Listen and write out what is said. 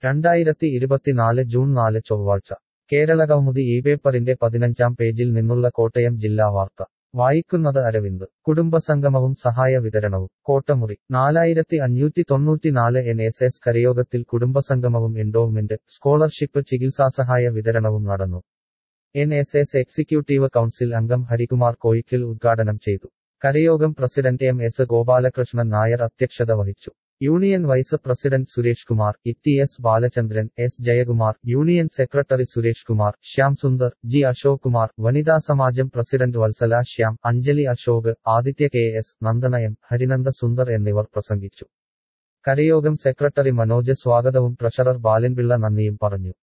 രണ്ടായിരത്തി ഇരുപത്തിനാല് ജൂൺ നാല് ചൊവ്വാഴ്ച കേരളകൗമുദി ഈ പേപ്പറിന്റെ പതിനഞ്ചാം പേജിൽ നിന്നുള്ള കോട്ടയം ജില്ലാ വാർത്ത വായിക്കുന്നത് അരവിന്ദ് കുടുംബസംഗമവും സഹായ വിതരണവും കോട്ടമുറി നാലായിരത്തി അഞ്ഞൂറ്റി തൊണ്ണൂറ്റിനാല് എൻ എസ് എസ് കരയോഗത്തിൽ കുടുംബസംഗമവും എൻഡോവ്മെന്റ് സ്കോളർഷിപ്പ് ചികിത്സാസഹായ വിതരണവും നടന്നു N S S executive council അംഗം ഹരികുമാർ കോയിക്കൽ ഉദ്ഘാടനം ചെയ്തു കരയോഗം president M S Gopalakrishnan Nair അധ്യക്ഷത വഹിച്ചു union vice president Suresh Kumar E S Balachandran S Jayakumar union secretary Suresh Kumar Shyam Sundar G Ashok Kumar വനിതാ സമാജം president Vatsala Shyam Anjali Ashok Aditya K S Nandana M Harinanda Sundar എന്നിവർ പ്രസംഗിച്ചു കരയോഗം സെക്രട്ടറി മനോജ് സ്വാഗതവും ട്രഷറർ ബാലൻപിള്ള നന്ദിയും പറഞ്ഞു